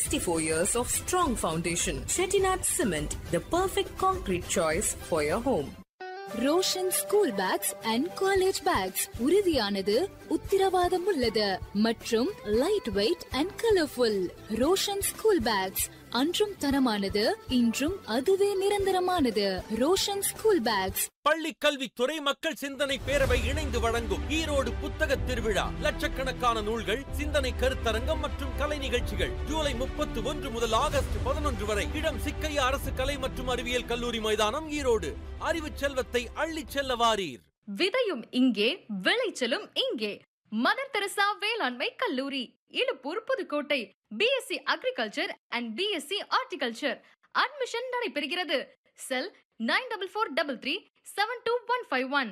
64 years of strong foundation. Chettinad Cement, the perfect concrete choice for your home. Roshan school bags and college bags உறுதியானது உத்திரவாதம் உள்ளது மற்றும் light weight and colourful Roshan school bags அன்றும் தரமானது இன்றும் அதுவே நிரந்தரமானது ரோஷன் ஸ்கூல் பேக்ஸ் பள்ளி கல்வித்துறை மக்கள் சிந்தனை பேரவை இணைந்து வழங்கும் ஈரோடு புத்தக திருவிழா லட்சக்கணக்கான நூல்கள் சிந்தனை கருத்தரங்கம் மற்றும் கலை நிகழ்ச்சிகள் ஜூலை முப்பத்தி ஒன்று முதல் ஆகஸ்ட் பதினொன்று வரை இடம் சிக்கையா அரசு கலை மற்றும் அறிவியல் கல்லூரி மைதானம் ஈரோடு அறிவு செல்வத்தை அள்ளிச் செல்ல வாரீர் விதையும் இங்கே விளைச்சலும் இங்கே மதர் தெரசா வேளாண்மை கல்லூரி Illuppur Pudukkottai BSc agriculture and BSc horticulture admission நடைபெறுகிறது cell nine double four double three seven two one five one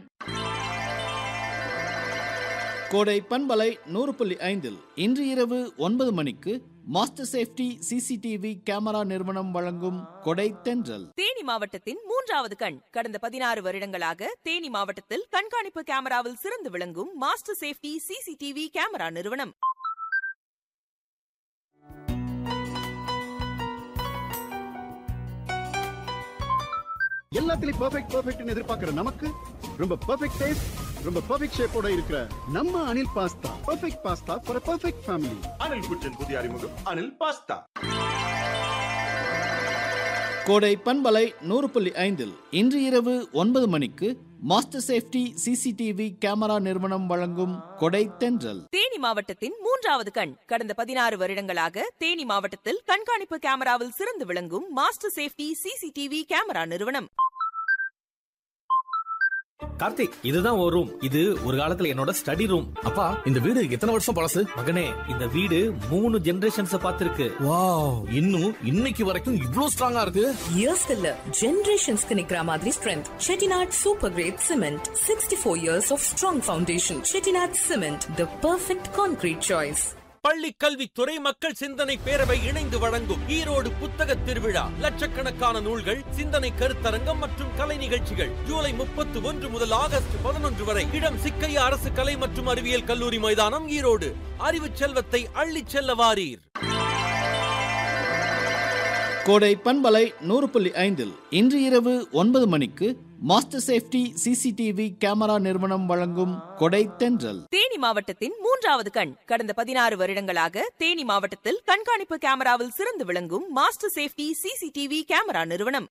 கோடை பண்பலை நூறு புள்ளி ஐந்தில் இன்று இரவு ஒன்பது மணிக்கு மாஸ்டர் சேஃப்டி சிசிடிவி கேமரா நிறுவனம் வழங்கும் கொடை தென்றல் தேனி மாவட்டத்தின் மூன்றாவது கண் கடந்த பதினாறு வருடங்களாக தேனி மாவட்டத்தில் கண்காணிப்பு கேமராவில் சிறந்து விளங்கும் மாஸ்டர் சேஃப்டி சிசிடிவி கேமரா நிறுவனம் எல்லாத்துலயும் பெர்ஃபெக்ட் பெர்ஃபெக்ட்னு எதிர்பார்க்கிற நமக்கு ரொம்ப பெர்ஃபெக்ட் டேஸ்ட் ரொம்ப பெர்ஃபெக்ட் ஷேப்போட இருக்கிற நம்ம Anil pasta perfect pasta for perfect family Anil குற்றின் புதிய அறிமுகம் அனில் பாஸ்தா கோடை பண்பலை நூறு புள்ளி ஐந்தில் இன்று இரவு ஒன்பது மணிக்கு மாஸ்டர் சேஃப்டி சிசிடிவி கேமரா நிறுவனம் வழங்கும் கொடை தென்றல் தேனி மாவட்டத்தின் மூன்றாவது கண் கடந்த பதினாறு வருடங்களாக தேனி மாவட்டத்தில் கண்காணிப்பு கேமராவில் சிறந்து விளங்கும் மாஸ்டர் சேஃப்டி சிசிடிவி கேமரா நிறுவனம் கார்த்திக் இதுதான் ஒரு ரூம் இது ஒரு காலத்துல என்னோட ஸ்டடி ரூம் அப்பா இந்த வீடு எத்தனை வருஷம் பழசு மகனே இந்த வீடு மூணு ஜெனரேஷன்ஸ் பார்த்திருக்கு வாவ் இன்னும் இன்னைக்கு வரைக்கும் இவ்ளோ ஸ்ட்ராங்கா இருக்கு Years இல்ல generations நிக்கிற மாதிரி strength. Chettinad Super Great Cement, 64 years of strong foundation. Chettinad Cement, the perfect concrete choice. பள்ளி கல்வித்துறை மக்கள் சிந்தனை பேரவை இணைந்து வழங்கும் ஈரோடு புத்தக திருவிழா லட்சக்கணக்கான நூல்கள் சிந்தனை கருத்தரங்கம் மற்றும் கலை நிகழ்ச்சிகள் ஜூலை முப்பத்தி ஒன்று முதல் ஆகஸ்ட் பதினொன்று வரை இடம் சிக்கையா அரசு கலை மற்றும் அறிவியல் கல்லூரி மைதானம் ஈரோடு அறிவு செல்வத்தை அள்ளிச் செல்ல வாரீர் கோடை பண்பலை நூறு புள்ளி ஐந்தில் இன்று இரவு ஒன்பது மணிக்கு மாஸ்டர் சேஃப்டி சிசிடிவி கேமரா நிறுவனம் வழங்கும் கொடை தென்றல் தேனி மாவட்டத்தின் மூன்றாவது கண் கடந்த பதினாறு வருடங்களாக தேனி மாவட்டத்தில் கண்காணிப்பு கேமராவில் சிறந்து விளங்கும் மாஸ்டர் சேஃப்டி சிசிடிவி கேமரா நிறுவனம்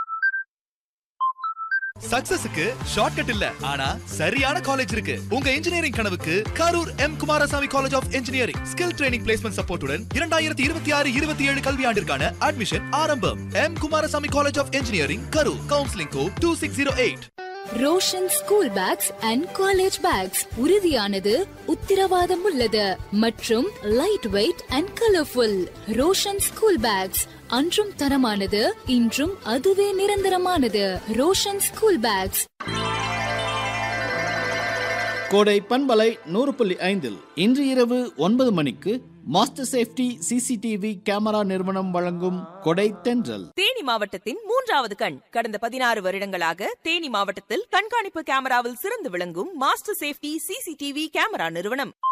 சக்சஸுக்கு ஷார்ட்கட் இல்ல ஆனா சரியான காலேஜ் இருக்கு உங்க இன்ஜினியரிங் கனவுக்கு Karur M Kumarasamy college of engineering skill training placement சப்போர்ட்டுடன் இரண்டாயிரத்தி இருபத்தி ஆறு இருபத்தி ஏழு கல்வியாண்டிற்கான அட்மிஷன் ஆரம்பம் M Kumarasamy college of engineering Karur counselling code two six zero eight Roshan school bags and college bags உறுதியானது உத்திரவாதம் உள்ளது மற்றும் light weight and colourful Roshan school bags அன்றும் தரமானது இன்றும் அதுவே நிரந்தரமானது ரோஷன் ஸ்கூல் பேக்ஸ் கோடை பண்பலை நூறு புள்ளி ஐந்தில் இன்று இரவு ஒன்பது மணிக்கு மாஸ்டர் சேஃப்டி சிசிடிவி கேமரா நிறுவனம் வழங்கும் கொடை தென்றல் தேனி மாவட்டத்தின் மூன்றாவது கண் கடந்த பதினாறு வருடங்களாக தேனி மாவட்டத்தில் கண்காணிப்பு கேமராவில் சிறந்து விளங்கும் மாஸ்டர் சேஃப்டி சிசிடிவி கேமரா நிறுவனம்